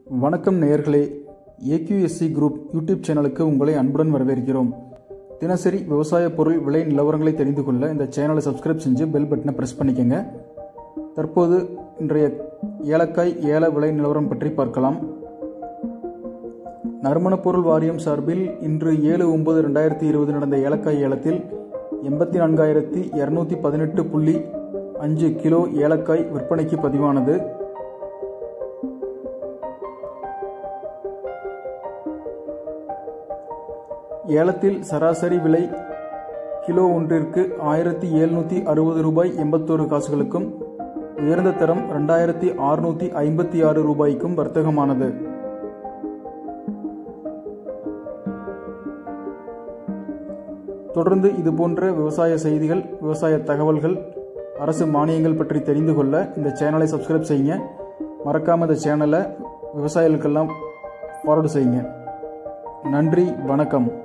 வணக்கம் நேயர்களே AQSC group YouTube சேனலுக்கு உங்களை அன்புடன் வரவேற்கிறோம் தினசரி விவசாய பொருள் விலை நிலவரங்களை தெரிந்து கொள்ள இந்த சேனலை சப்ஸ்கிரைப் செஞ்சு பெல் பட்டனை ப்ரெஸ் பண்ணிக்கங்க தற்போது இன்றைய ஏலக்காய் ஏல விலை நிலவரம் பற்றி பார்க்கலாம் நறுமணப் பொருள் வாரியம் சார்பில் இன்று ஏழு ஒன்பது ரெண்டாயிரத்தி இருபது நடந்த ஏலக்காய் ஏலத்தில் எண்பத்தி நான்காயிரத்தி இரநூத்தி பதினெட்டு புள்ளி அஞ்சு கிலோ ஏலக்காய் விற்பனைக்கு பதிவானது ஏலத்தில் சராசரி விலை கிலோ ஒன்றிற்கு ஆயிரத்தி எழுநூற்றி அறுபது ரூபாய் எண்பத்தோரு காசுகளுக்கும் உயர்ந்த தரம் ரெண்டாயிரத்தி அறுநூற்றி ஐம்பத்தி ஆறு ரூபாய்க்கும் வர்த்தகமானது தொடர்ந்து இது போன்ற விவசாய செய்திகள் விவசாய தகவல்கள் அரசு மானியங்கள் பற்றி தெரிந்து கொள்ள இந்த சேனலை சப்ஸ்கிரைப் செய்யுங்க மறக்காமல் இந்த சேனலை விவசாயிகளுக்கெல்லாம் ஃபார்வர்டு செய்யுங்க நன்றி வணக்கம்